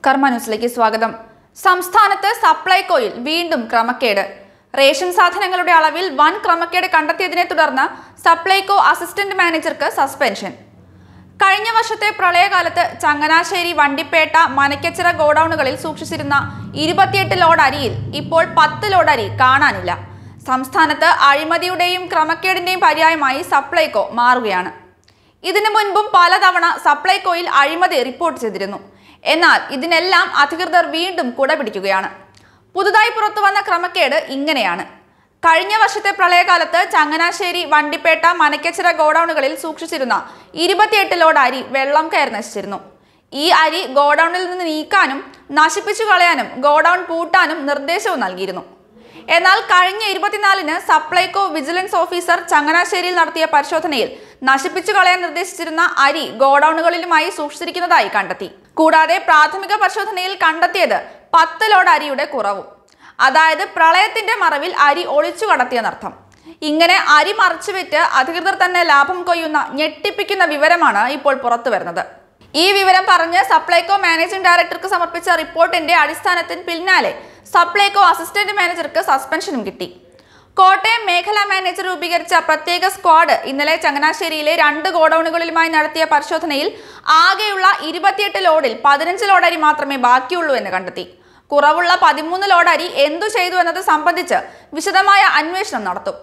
കർമ്മ ന്യൂസിലേക്ക് സ്വാഗതം സംസ്ഥാനത്ത് സപ്ലൈകോയിൽ വീണ്ടും ക്രമക്കേട് റേഷൻ സാധനങ്ങളുടെ അളവിൽ വൻ ക്രമക്കേട് കണ്ടെത്തിയതിനെ തുടർന്ന് സപ്ലൈകോ അസിസ്റ്റന്റ് മാനേജർക്ക് സസ്പെൻഷൻ കഴിഞ്ഞ വർഷത്തെ പ്രളയകാലത്ത് ചങ്ങനാശ്ശേരി വണ്ടിപ്പേട്ട മനക്കച്ചിറ ഗോഡൌണുകളിൽ സൂക്ഷിച്ചിരുന്ന ഇരുപത്തിയെട്ട് ലോഡ് അരിയിൽ ഇപ്പോൾ പത്ത് ലോഡ് അരി കാണാനില്ല സംസ്ഥാനത്ത് അഴിമതിയുടെയും ക്രമക്കേടിന്റെയും പര്യായമായി സപ്ലൈകോ മാറുകയാണ് ഇതിനു മുൻപും പലതവണ സപ്ലൈകോയിൽ അഴിമതി റിപ്പോർട്ട് ചെയ്തിരുന്നു എന്നാൽ ഇതിനെല്ലാം അധികൃതർ വീണ്ടും കുടപിടിക്കുകയാണ് പുതുതായി പുറത്തുവന്ന ക്രമക്കേട് ഇങ്ങനെയാണ് കഴിഞ്ഞ വർഷത്തെ പ്രളയകാലത്ത് ചങ്ങനാശ്ശേരി വണ്ടിപ്പേട്ട മനക്കച്ചിറ ഗോഡൌണുകളിൽ സൂക്ഷിച്ചിരുന്ന ഇരുപത്തിയെട്ട് ലോഡ് അരി വെള്ളം കയറി നശിച്ചിരുന്നു ഈ അരി ഗോഡൌണിൽ നിന്ന് നീക്കാനും നശിപ്പിച്ചു കളയാനും ഗോഡൌൺ പൂട്ടാനും നിർദ്ദേശവും നൽകിയിരുന്നു എന്നാൽ കഴിഞ്ഞ ഇരുപത്തിനാലിന് സപ്ലൈകോ വിജിലൻസ് ഓഫീസർ ചങ്ങനാശ്ശേരിയിൽ നടത്തിയ പരിശോധനയിൽ നശിപ്പിച്ചു കളയാൻ നിർദ്ദേശിച്ചിരുന്ന അരി ഗോഡൌണുകളിലുമായി സൂക്ഷിച്ചിരിക്കുന്നതായി കണ്ടെത്തി കൂടാതെ പ്രാഥമിക പരിശോധനയിൽ കണ്ടെത്തിയത് പത്ത് ലോഡ് അരിയുടെ കുറവും അതായത് പ്രളയത്തിന്റെ മറവിൽ അരി ഒളിച്ചു കടത്തിയെന്നർത്ഥം ഇങ്ങനെ അരി മറച്ചുവിറ്റ് അധികൃതർ തന്നെ ലാഭം കൊയ്യുന്ന ഞെട്ടിപ്പിക്കുന്ന വിവരമാണ് ഇപ്പോൾ പുറത്തു വരുന്നത് ഈ വിവരം പറഞ്ഞ് സപ്ലൈകോ മാനേജിംഗ് ഡയറക്ടർക്ക് സമർപ്പിച്ച റിപ്പോർട്ടിന്റെ അടിസ്ഥാനത്തിൽ പിന്നാലെ സപ്ലൈകോ അസിസ്റ്റന്റ് മാനേജർക്ക് സസ്പെൻഷനും കിട്ടി കോട്ടയം മേഖലാ മാനേജർ രൂപീകരിച്ച പ്രത്യേക സ്ക്വാഡ് ഇന്നലെ ചങ്ങനാശ്ശേരിയിലെ രണ്ട് ഗോഡൌണുകളിലുമായി നടത്തിയ പരിശോധനയിൽ ആകെയുള്ള ഇരുപത്തിയെട്ട് ലോഡിൽ പതിനഞ്ച് ലോഡ് അരി മാത്രമേ ബാക്കിയുള്ളൂ എന്ന് കണ്ടെത്തി കുറവുള്ള പതിമൂന്ന് ലോഡ് അരി എന്തു ചെയ്തു എന്നത് സംബന്ധിച്ച് വിശദമായ അന്വേഷണം നടത്തും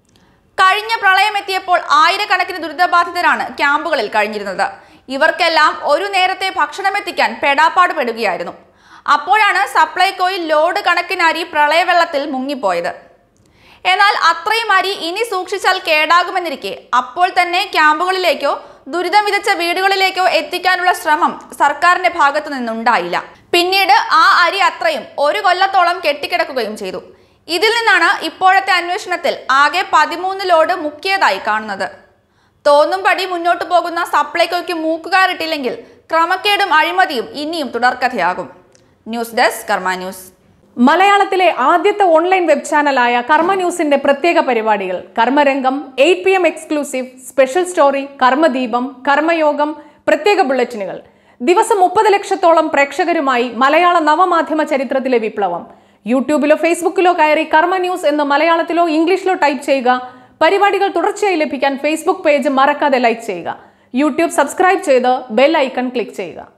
കഴിഞ്ഞ പ്രളയമെത്തിയപ്പോൾ ആയിരക്കണക്കിന് ദുരിതബാധിതരാണ് ക്യാമ്പുകളിൽ കഴിഞ്ഞിരുന്നത് ഇവർക്കെല്ലാം ഒരു നേരത്തെ ഭക്ഷണം എത്തിക്കാൻ പെടാപ്പാട് പെടുകയായിരുന്നു അപ്പോഴാണ് സപ്ലൈകോയിൽ ലോഡ് കണക്കിന് അരി പ്രളയവെള്ളത്തിൽ മുങ്ങിപ്പോയത് എന്നാൽ അത്രയും അരി ഇനി സൂക്ഷിച്ചാൽ കേടാകുമെന്നിരിക്കെ അപ്പോൾ തന്നെ ക്യാമ്പുകളിലേക്കോ ദുരിതം വിതച്ച വീടുകളിലേക്കോ എത്തിക്കാനുള്ള ശ്രമം സർക്കാരിന്റെ ഭാഗത്തു നിന്നുണ്ടായില്ല പിന്നീട് ആ അരി അത്രയും ഒരു കൊല്ലത്തോളം കെട്ടിക്കിടക്കുകയും ചെയ്തു ഇതിൽ നിന്നാണ് ഇപ്പോഴത്തെ അന്വേഷണത്തിൽ ആകെ പതിമൂന്ന് ലോഡ് മുക്കിയതായി കാണുന്നത് തോന്നുംപടി മുന്നോട്ടു പോകുന്ന സപ്ലൈകോയ്ക്ക് മൂക്കുകാരിട്ടില്ലെങ്കിൽ ക്രമക്കേടും അഴിമതിയും ഇനിയും തുടർക്കഥയാകും ന്യൂസ് ഡെസ്ക് കർമ്മ ന്യൂസ് മലയാളത്തിലെ ആദ്യത്തെ ഓൺലൈൻ വെബ് ചാനലായ കർമ്മ ന്യൂസിന്റെ പ്രത്യേക പരിപാടികൾ കർമ്മരംഗം eight P M exclusive special story കർമ്മദീപം കർമ്മയോഗം പ്രത്യേക ബുള്ളറ്റിനുകൾ ദിവസം മുപ്പത് ലക്ഷത്തോളം പ്രേക്ഷകരുമായി മലയാള നവമാധ്യമ ചരിത്രത്തിലെ വിപ്ലവം യൂട്യൂബിലോ ഫേസ്ബുക്കിലോ കയറി കർമ്മ ന്യൂസ് എന്ന് മലയാളത്തിലോ ഇംഗ്ലീഷിലോ ടൈപ്പ് ചെയ്യുക പരിപാടികൾ തുടർച്ചയായി ലഭിക്കാൻ ഫേസ്ബുക്ക് പേജ് മറക്കാതെ ലൈക്ക് ചെയ്യുക യൂട്യൂബ് സബ്സ്ക്രൈബ് ചെയ്ത് ബെൽ ഐക്കൺ ക്ലിക്ക് ചെയ്യുക